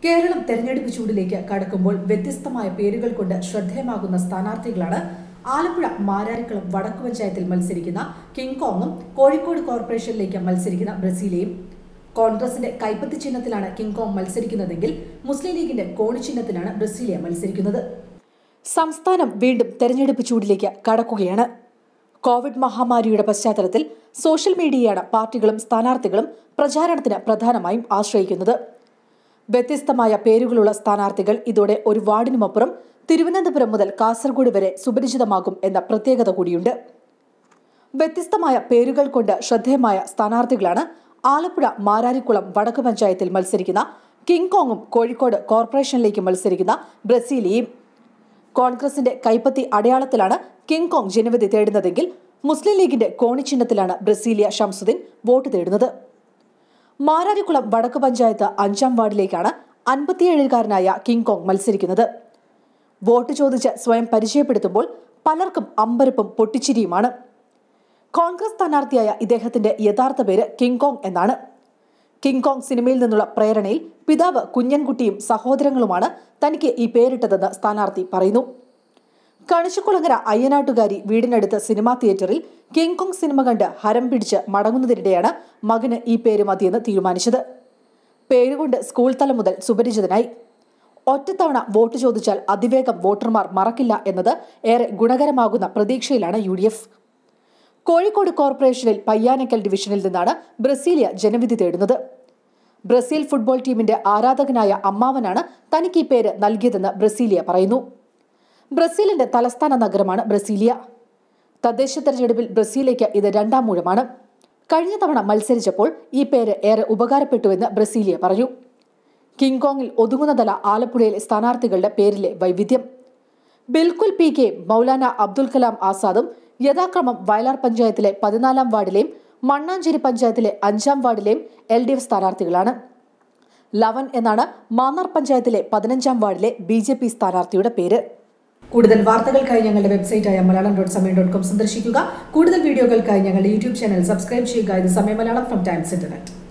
കേരളം തെരഞ്ഞെടുപ്പ് ചൂടിലേക്ക് കടക്കുമ്പോൾ വ്യത്യസ്തമായ പേരുകൾ കൊണ്ട് ശ്രദ്ധേയമാകുന്ന സ്ഥാനാർത്ഥികളാണ് ആലപ്പുഴ മാരാരിക്കുളം വടക്കു പഞ്ചായത്തിൽ മത്സരിക്കുന്ന കിങ് കോങ്ങും കോഴിക്കോട് കോർപ്പറേഷനിലേക്ക് മത്സരിക്കുന്ന ബ്രസീലിയും കോൺഗ്രസിന്റെ കൈപ്പത്തി ചിഹ്നത്തിലാണ് കിങ് കോങ് മത്സരിക്കുന്നതെങ്കിൽ മുസ്ലിം ലീഗിന്റെ കോണി ചിഹ്നത്തിലാണ് ബ്രസീലിയ മത്സരിക്കുന്നത് സംസ്ഥാനം വീണ്ടും തെരഞ്ഞെടുപ്പ് ചൂടിലേക്ക് കടക്കുകയാണ് കോവിഡ് മഹാമാരിയുടെ പശ്ചാത്തലത്തിൽ സോഷ്യൽ മീഡിയയാണ് പാർട്ടികളും സ്ഥാനാർത്ഥികളും പ്രചാരണത്തിന് പ്രധാനമായും ആശ്രയിക്കുന്നത് വ്യത്യസ്തമായ പേരുകളുള്ള സ്ഥാനാർത്ഥികൾ ഇതോടെ ഒരു വാർഡിനുമപ്പുറം തിരുവനന്തപുരം മുതൽ കാസർഗോഡ് വരെ സുപരിചിതമാകും എന്ന പ്രത്യേകത കൂടിയുണ്ട് വ്യത്യസ്തമായ പേരുകൾ കൊണ്ട് ശ്രദ്ധേയമായ സ്ഥാനാർത്ഥികളാണ് ആലപ്പുഴ മാരാരിക്കുളം വടക്ക് പഞ്ചായത്തിൽ മത്സരിക്കുന്ന കിങ് കോങ്ങും കോഴിക്കോട് കോർപ്പറേഷനിലേക്ക് മത്സരിക്കുന്ന ബ്രസീലിയും കോൺഗ്രസിന്റെ കൈപ്പത്തി അടയാളത്തിലാണ് കിങ് കോങ് ജനവിധി തേടുന്നതെങ്കിൽ മുസ്ലിം ലീഗിന്റെ കോണി ചിഹ്നത്തിലാണ് ബ്രസീലിയ ഷംസുദ്ദീൻ വോട്ട് തേടുന്നത് മാരാരിക്കുളം വടക്ക് പഞ്ചായത്ത് അഞ്ചാം വാർഡിലേക്കാണ് അൻപത്തിയേഴുകാരനായ കിങ് കോങ് മത്സരിക്കുന്നത് വോട്ട് ചോദിച്ച് സ്വയം പരിചയപ്പെടുത്തുമ്പോൾ പലർക്കും അമ്പരപ്പും പൊട്ടിച്ചിരിയുമാണ് കോൺഗ്രസ് സ്ഥാനാർത്ഥിയായ ഇദ്ദേഹത്തിന്റെ യഥാർത്ഥ പേര് കിങ് കോങ് എന്നാണ് കിങ് കോങ് സിനിമയിൽ നിന്നുള്ള പ്രേരണയിൽ പിതാവ് കുഞ്ഞൻകുട്ടിയും സഹോദരങ്ങളുമാണ് തനിക്ക് ഈ പേരിട്ടതെന്ന് സ്ഥാനാർത്ഥി പറയുന്നു കണിശുകുളങ്ങര അയ്യനാട്ടുകാരി വീടിനടുത്ത് സിനിമാ തിയേറ്ററിൽ കിങ് കോങ് സിനിമ കണ്ട് ഹരം പിടിച്ച് മടങ്ങുന്നതിനിടെയാണ് മകന് ഈ പേര് മതിയെന്ന് തീരുമാനിച്ചത് പേരുകൊണ്ട് സ്കൂൾ തലം മുതൽ സുപരിചിതനായി ഒറ്റത്തവണ വോട്ട് ചോദിച്ചാൽ അതിവേഗം വോട്ടർമാർ മറക്കില്ല എന്നത് ഏറെ ഗുണകരമാകുന്ന പ്രതീക്ഷയിലാണ് യു ഡി എഫ് കോഴിക്കോട് കോർപ്പറേഷനിൽ പയ്യാനക്കൽ ഡിവിഷനിൽ നിന്നാണ് ബ്രസീലിയ ജനവിധി തേടുന്നത് ബ്രസീൽ ഫുട്ബോൾ ടീമിന്റെ ആരാധകനായ അമ്മാവനാണ് തനിക്ക് ഈ പേര് നൽകിയതെന്ന് ബ്രസീലിയ പറയുന്നു ബ്രസീലിന്റെ തലസ്ഥാന നഗരമാണ് ബ്രസീലിയ തദ്ദേശ തെരഞ്ഞെടുപ്പിൽ ബ്രസീലിയയ്ക്ക് ഇത് രണ്ടാം മൂഴമാണ് കഴിഞ്ഞ തവണ മത്സരിച്ചപ്പോൾ ഈ പേര് ഏറെ ഉപകാരപ്പെട്ടുവെന്ന് ബ്രസീലിയ പറഞ്ഞു കിങ് കോങ്ങിൽ ഒതുങ്ങുന്നതല ആലപ്പുഴയിലെ സ്ഥാനാർത്ഥികളുടെ പേരിലെ വൈവിധ്യം ബിൽക്കുൽ പി കെ മൗലാന അബ്ദുൽ കലാം ആസാദും യഥാക്രമം വയലാർ പഞ്ചായത്തിലെ പതിനാലാം വാർഡിലെയും മണ്ണാഞ്ചേരി പഞ്ചായത്തിലെ അഞ്ചാം വാർഡിലെയും എൽ ഡി എഫ് സ്ഥാനാർത്ഥികളാണ് ലവൻ എന്നാണ് മാന്നാർ പഞ്ചായത്തിലെ പതിനഞ്ചാം വാർഡിലെ ബി ജെ പി സ്ഥാനാർത്ഥിയുടെ പേര് കൂടുതൽ വാർത്തകൾക്കായി ഞങ്ങളുടെ വെബ്സൈറ്റായ Malayalam dot Samayam dot com സന്ദർശിക്കുക കൂടുതൽ വീഡിയോകൾക്കായി ഞങ്ങളുടെ യൂട്യൂബ് ചാനൽ സബ്സ്ക്രൈബ് ചെയ്യുക ഇത് സമയം മലയാളം ഫ്രം ടൈംസ് ഇന്റർനെറ്റ്